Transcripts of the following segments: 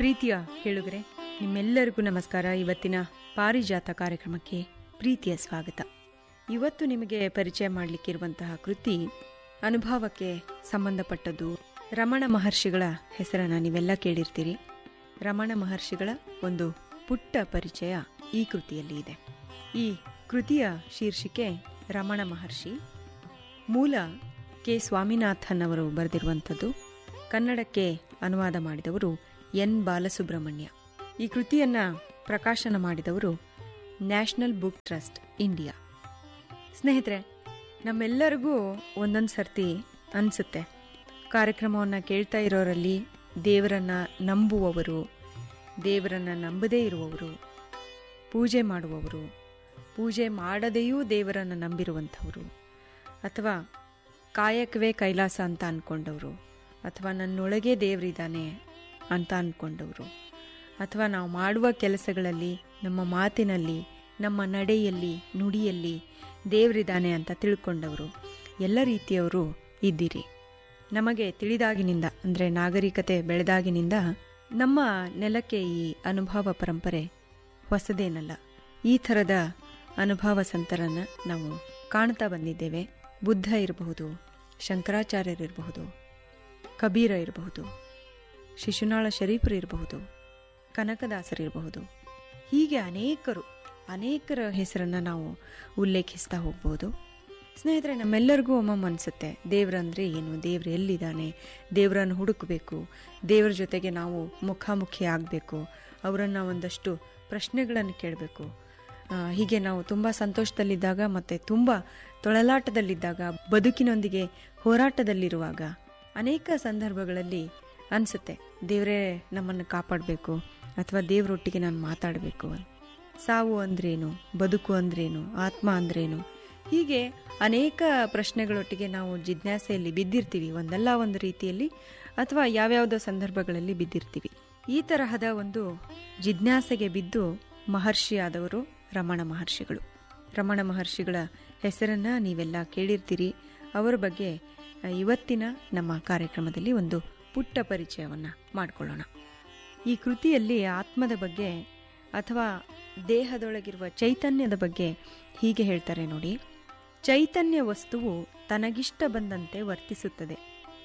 ಪ್ರೀತಿಯ ಕೇಳುಗರೆ ನಿಮ್ಮೆಲ್ಲರಿಗೂ ನಮಸ್ಕಾರ ಇವತ್ತಿನ ಪಾರಿಜಾತ ಕಾರ್ಯಕ್ರಮಕ್ಕೆ ಪ್ರೀತಿಯ ಸ್ವಾಗತ ಇವತ್ತು ನಿಮಗೆ ಪರಿಚಯ ಮಾಡಲಿಕ್ಕಿರುವಂತಹ ಕೃತಿ ಅನುಭವಕ್ಕೆ ಸಂಬಂಧಪಟ್ಟದ್ದು ರಮಣ ಮಹರ್ಷಿಗಳ ಹೆಸರನ್ನ ನೀವೆಲ್ಲ ಕೇಳಿರ್ತೀರಿ ರಮಣ ಮಹರ್ಷಿಗಳ ಒಂದು ಪುಟ್ಟ ಪರಿಚಯ ಈ ಕೃತಿಯಲ್ಲಿ ಇದೆ ಈ ಕೃತಿಯ ಶೀರ್ಷಿಕೆ ರಮಣ ಮಹರ್ಷಿ ಮೂಲ ಕೆ ಸ್ವಾಮಿನಾಥನ್ ಅವರು ಬರೆದಿರುವಂಥದ್ದು ಕನ್ನಡಕ್ಕೆ ಅನುವಾದ ಮಾಡಿದವರು ಎನ್ ಬಾಲಸುಬ್ರಹ್ಮಣ್ಯ ಈ ಕೃತಿಯನ್ನ ಪ್ರಕಾಶನ ಮಾಡಿದವರು ನ್ಯಾಷನಲ್ ಬುಕ್ ಟ್ರಸ್ಟ್ ಇಂಡಿಯಾ ಸ್ನೇಹಿತರೆ ನಮ್ಮೆಲ್ಲರಿಗೂ ಒಂದೊಂದು ಸರ್ತಿ ಅನಿಸುತ್ತೆ ಕಾರ್ಯಕ್ರಮವನ್ನು ಕೇಳ್ತಾ ಇರೋರಲ್ಲಿ ದೇವರನ್ನ ನಂಬುವವರು ದೇವರನ್ನ ನಂಬದೇ ಇರುವವರು ಪೂಜೆ ಮಾಡುವವರು ಪೂಜೆ ಮಾಡದೆಯೂ ದೇವರನ್ನು ನಂಬಿರುವಂಥವರು ಅಥವಾ ಕಾಯಕವೇ ಕೈಲಾಸ ಅಂತ ಅಂದ್ಕೊಂಡವರು ಅಥವಾ ನನ್ನೊಳಗೆ ದೇವರಿದ್ದಾನೆ ಅಂತ ಅಂದ್ಕೊಂಡವರು ಅಥವಾ ನಾವು ಮಾಡುವ ಕೆಲಸಗಳಲ್ಲಿ ನಮ್ಮ ಮಾತಿನಲ್ಲಿ ನಮ್ಮ ನಡೆಯಲ್ಲಿ ನುಡಿಯಲ್ಲಿ ದೇವರಿದ್ದಾನೆ ಅಂತ ತಿಳ್ಕೊಂಡವರು ಎಲ್ಲ ರೀತಿಯವರು ಇದ್ದೀರಿ ನಮಗೆ ತಿಳಿದಾಗಿನಿಂದ ಅಂದರೆ ನಾಗರಿಕತೆ ಬೆಳೆದಾಗಿನಿಂದ ನಮ್ಮ ನೆಲಕ್ಕೆ ಈ ಅನುಭವ ಪರಂಪರೆ ಹೊಸದೇನಲ್ಲ ಈ ಥರದ ಅನುಭವ ಸಂತರನ್ನ ನಾವು ಕಾಣ್ತಾ ಬಂದಿದ್ದೇವೆ ಬುದ್ಧ ಇರಬಹುದು ಶಂಕರಾಚಾರ್ಯರಿರಬಹುದು ಕಬೀರ ಇರಬಹುದು ಶಿಶುನಾಳ ಶರೀಫರು ಇರಬಹುದು ಕನಕದಾಸರಿರಬಹುದು ಹೀಗೆ ಅನೇಕರು ಅನೇಕರ ಹೆಸರನ್ನ ನಾವು ಉಲ್ಲೇಖಿಸ್ತಾ ಹೋಗ್ಬೋದು ಸ್ನೇಹಿತರೆ ನಮ್ಮೆಲ್ಲರಿಗೂ ಒಮ್ಮೊಮ್ಮೆ ಅನಿಸುತ್ತೆ ದೇವರಂದ್ರೆ ಏನು ದೇವ್ರು ಎಲ್ಲಿದ್ದಾನೆ ದೇವರನ್ನು ಹುಡುಕಬೇಕು ದೇವರ ಜೊತೆಗೆ ನಾವು ಮುಖಾಮುಖಿ ಆಗಬೇಕು ಅವರನ್ನು ಒಂದಷ್ಟು ಪ್ರಶ್ನೆಗಳನ್ನು ಕೇಳಬೇಕು ಹೀಗೆ ನಾವು ತುಂಬ ಸಂತೋಷದಲ್ಲಿದ್ದಾಗ ಮತ್ತು ತುಂಬ ತೊಳಲಾಟದಲ್ಲಿದ್ದಾಗ ಬದುಕಿನೊಂದಿಗೆ ಹೋರಾಟದಲ್ಲಿರುವಾಗ ಅನೇಕ ಸಂದರ್ಭಗಳಲ್ಲಿ ಅನಿಸುತ್ತೆ ದೇವರೇ ನಮ್ಮನ್ನು ಕಾಪಾಡಬೇಕು ಅಥವಾ ದೇವರೊಟ್ಟಿಗೆ ನಾನು ಮಾತಾಡಬೇಕು ಸಾವು ಅಂದ್ರೇನು ಬದುಕು ಅಂದ್ರೇನು ಆತ್ಮ ಅಂದ್ರೇನು ಹೀಗೆ ಅನೇಕ ಪ್ರಶ್ನೆಗಳೊಟ್ಟಿಗೆ ನಾವು ಜಿಜ್ಞಾಸೆಯಲ್ಲಿ ಬಿದ್ದಿರ್ತೀವಿ ಒಂದಲ್ಲ ಒಂದು ರೀತಿಯಲ್ಲಿ ಅಥವಾ ಯಾವ್ಯಾವುದೋ ಸಂದರ್ಭಗಳಲ್ಲಿ ಬಿದ್ದಿರ್ತೀವಿ ಈ ತರಹದ ಒಂದು ಜಿಜ್ಞಾಸೆಗೆ ಬಿದ್ದು ಮಹರ್ಷಿಯಾದವರು ರಮಣ ಮಹರ್ಷಿಗಳು ರಮಣ ಮಹರ್ಷಿಗಳ ಹೆಸರನ್ನ ನೀವೆಲ್ಲ ಕೇಳಿರ್ತೀರಿ ಅವರ ಬಗ್ಗೆ ಇವತ್ತಿನ ನಮ್ಮ ಕಾರ್ಯಕ್ರಮದಲ್ಲಿ ಒಂದು ಪುಟ್ಟ ಪರಿಚಯವನ್ನ ಮಾಡಿಕೊಳ್ಳೋಣ ಈ ಕೃತಿಯಲ್ಲಿ ಆತ್ಮದ ಬಗ್ಗೆ ಅಥವಾ ದೇಹದೊಳಗಿರುವ ಚೈತನ್ಯದ ಬಗ್ಗೆ ಹೀಗೆ ಹೇಳ್ತಾರೆ ನೋಡಿ ಚೈತನ್ಯ ವಸ್ತುವು ತನಗಿಷ್ಟ ಬಂದಂತೆ ವರ್ತಿಸುತ್ತದೆ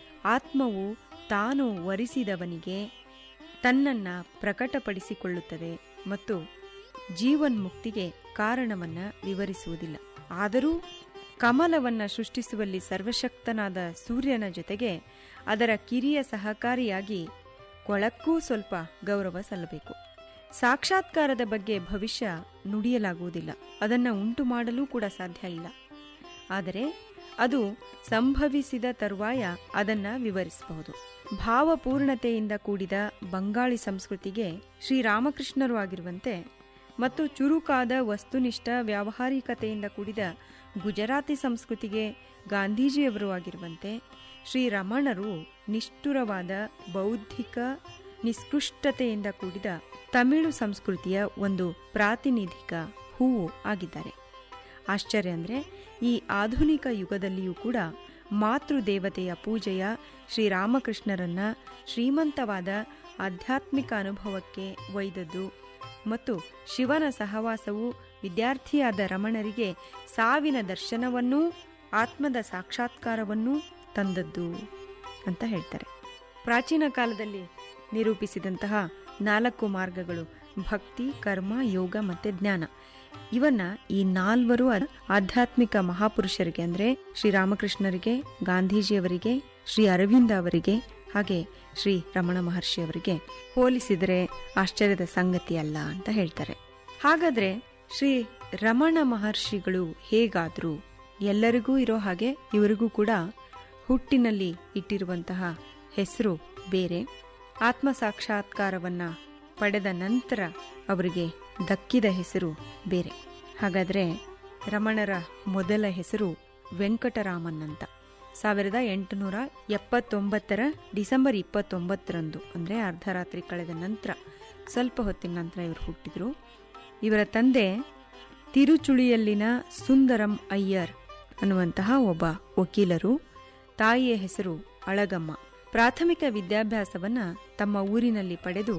ಆತ್ಮವು ತಾನು ವರಿಸಿದವನಿಗೆ ತನ್ನನ್ನ ಪ್ರಕಟಪಡಿಸಿಕೊಳ್ಳುತ್ತದೆ ಮತ್ತು ಜೀವನ್ಮುಕ್ತಿಗೆ ಕಾರಣವನ್ನ ವಿವರಿಸುವುದಿಲ್ಲ ಆದರೂ ಕಮಲವನ್ನ ಸೃಷ್ಟಿಸುವಲ್ಲಿ ಸರ್ವಶಕ್ತನಾದ ಸೂರ್ಯನ ಜೊತೆಗೆ ಅದರ ಕಿರಿಯ ಸಹಕಾರಿಯಾಗಿ ಕೊಳಕ್ಕೂ ಸ್ವಲ್ಪ ಗೌರವ ಸಲ್ಲಬೇಕು ಸಾಕ್ಷಾತ್ಕಾರದ ಬಗ್ಗೆ ಭವಿಷ್ಯ ನುಡಿಯಲಾಗುವುದಿಲ್ಲ ಅದನ್ನು ಉಂಟು ಮಾಡಲು ಕೂಡ ಸಾಧ್ಯ ಇಲ್ಲ ಆದರೆ ಅದು ಸಂಭವಿಸಿದ ತರುವಾಯ ಅದನ್ನ ವಿವರಿಸಬಹುದು ಭಾವಪೂರ್ಣತೆಯಿಂದ ಕೂಡಿದ ಬಂಗಾಳಿ ಸಂಸ್ಕೃತಿಗೆ ಶ್ರೀರಾಮಕೃಷ್ಣರು ಆಗಿರುವಂತೆ ಮತ್ತು ಚುರುಕಾದ ವಸ್ತುನಿಷ್ಠ ವ್ಯಾವಹಾರಿಕತೆಯಿಂದ ಕೂಡಿದ ಗುಜರಾತಿ ಸಂಸ್ಕೃತಿಗೆ ಗಾಂಧೀಜಿಯವರು ಆಗಿರುವಂತೆ ಶ್ರೀರಮಣರು ನಿಷ್ಠುರವಾದ ಬೌದ್ಧಿಕ ನಿಷ್ಕೃಷ್ಟತೆಯಿಂದ ಕೂಡಿದ ತಮಿಳು ಸಂಸ್ಕೃತಿಯ ಒಂದು ಪ್ರಾತಿನಿಧಿಕ ಹೂವು ಆಗಿದ್ದಾರೆ ಆಶ್ಚರ್ಯ ಅಂದರೆ ಈ ಆಧುನಿಕ ಯುಗದಲ್ಲಿಯೂ ಕೂಡ ಮಾತೃದೇವತೆಯ ಪೂಜೆಯ ಶ್ರೀರಾಮಕೃಷ್ಣರನ್ನ ಶ್ರೀಮಂತವಾದ ಆಧ್ಯಾತ್ಮಿಕ ಅನುಭವಕ್ಕೆ ಒಯ್ದದ್ದು ಮತ್ತು ಶಿವನ ಸಹವಾಸವು ವಿದ್ಯಾರ್ಥಿಯಾದ ರಮಣರಿಗೆ ಸಾವಿನ ದರ್ಶನವನ್ನೂ ಆತ್ಮದ ಸಾಕ್ಷಾತ್ಕಾರವನ್ನೂ ತಂದದ್ದು ಅಂತ ಹೇಳ್ತಾರೆ ಪ್ರಾಚೀನ ಕಾಲದಲ್ಲಿ ನಿರೂಪಿಸಿದಂತಹ ನಾಲ್ಕು ಮಾರ್ಗಗಳು ಭಕ್ತಿ ಕರ್ಮ ಯೋಗ ಮತ್ತೆ ಜ್ಞಾನ ಇವನ್ನ ಈ ನಾಲ್ವರು ಆಧ್ಯಾತ್ಮಿಕ ಮಹಾಪುರುಷರಿಗೆ ಅಂದ್ರೆ ಶ್ರೀರಾಮಕೃಷ್ಣರಿಗೆ ಗಾಂಧೀಜಿಯವರಿಗೆ ಶ್ರೀ ಅರವಿಂದ ಅವರಿಗೆ ಹಾಗೆ ಶ್ರೀ ರಮಣ ಮಹರ್ಷಿ ಅವರಿಗೆ ಹೋಲಿಸಿದರೆ ಆಶ್ಚರ್ಯದ ಸಂಗತಿ ಅಲ್ಲ ಅಂತ ಹೇಳ್ತಾರೆ ಹಾಗಾದ್ರೆ ಶ್ರೀ ರಮಣ ಮಹರ್ಷಿಗಳು ಹೇಗಾದ್ರು ಎಲ್ಲರಿಗೂ ಇರೋ ಹಾಗೆ ಇವರಿಗೂ ಕೂಡ ಹುಟ್ಟಿನಲ್ಲಿ ಇಟ್ಟಿರುವಂತಹ ಹೆಸರು ಬೇರೆ ಆತ್ಮ ಸಾಕ್ಷಾತ್ಕಾರವನ್ನ ಪಡೆದ ನಂತರ ಅವರಿಗೆ ದಕ್ಕಿದ ಹೆಸರು ಬೇರೆ ಹಾಗಾದ್ರೆ ರಮಣರ ಮೊದಲ ಹೆಸರು ವೆಂಕಟರಾಮನ್ ಅಂತ ಸಾವಿರದ ಎಂಟುನೂರ ಎಪ್ಪತ್ತೊಂಬತ್ತರ ಡಿಸೆಂಬರ್ ಇಪ್ಪತ್ತೊಂಬತ್ತರಂದು ಅಂದರೆ ಅರ್ಧರಾತ್ರಿ ಕಳೆದ ನಂತರ ಸ್ವಲ್ಪ ಹೊತ್ತಿನ ನಂತರ ಇವರು ಹುಟ್ಟಿದ್ರು ಇವರ ತಂದೆ ತಿರುಚುಳಿಯಲ್ಲಿನ ಸುಂದರಂ ಅಯ್ಯರ್ ಅನ್ನುವಂತಹ ಒಬ್ಬ ವಕೀಲರು ತಾಯಿಯ ಹೆಸರು ಅಳಗಮ್ಮ ಪ್ರಾಥಮಿಕ ವಿದ್ಯಾಭ್ಯಾಸವನ್ನ ತಮ್ಮ ಊರಿನಲ್ಲಿ ಪಡೆದು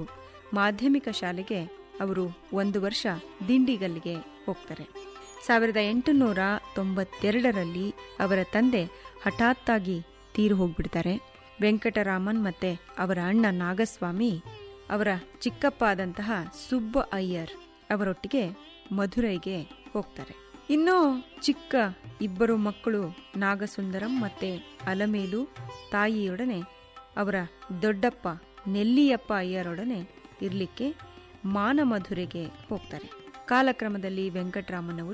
ಮಾಧ್ಯಮಿಕ ಶಾಲೆಗೆ ಅವರು ಒಂದು ವರ್ಷ ದಿಂಡಿಗಲ್ಲಿಗೆ ಹೋಗ್ತಾರೆ ಸಾವಿರದ ಎಂಟುನೂರ ತೊಂಬತ್ತೆರಡರಲ್ಲಿ ಅವರ ತಂದೆ ಹಠಾತ್ತಾಗಿ ತೀರು ಹೋಗ್ಬಿಡ್ತಾರೆ ವೆಂಕಟರಾಮನ್ ಮತ್ತೆ ಅವರ ಅಣ್ಣ ನಾಗಸ್ವಾಮಿ ಅವರ ಚಿಕ್ಕಪ್ಪ ಆದಂತಹ ಸುಬ್ಬ ಅಯ್ಯರ್ ಅವರೊಟ್ಟಿಗೆ ಮಧುರೈಗೆ ಹೋಗ್ತಾರೆ ಇನ್ನು ಚಿಕ್ಕ ಇಬ್ಬರು ಮಕ್ಕಳು ನಾಗಸುಂದರಂ ಮತ್ತೆ ಅಲಮೇಲು ತಾಯಿಯೊಡನೆ ಅವರ ದೊಡ್ಡಪ್ಪ ನೆಲ್ಲಿಯಪ್ಪ ಅಯ್ಯರೊಡನೆ ಇರಲಿಕ್ಕೆ ಮಾನಮಧುರೆಗೆ ಹೋಗ್ತಾರೆ ಕಾಲಕ್ರಮದಲ್ಲಿ ವೆಂಕಟರಾಮನ್ ಅವರು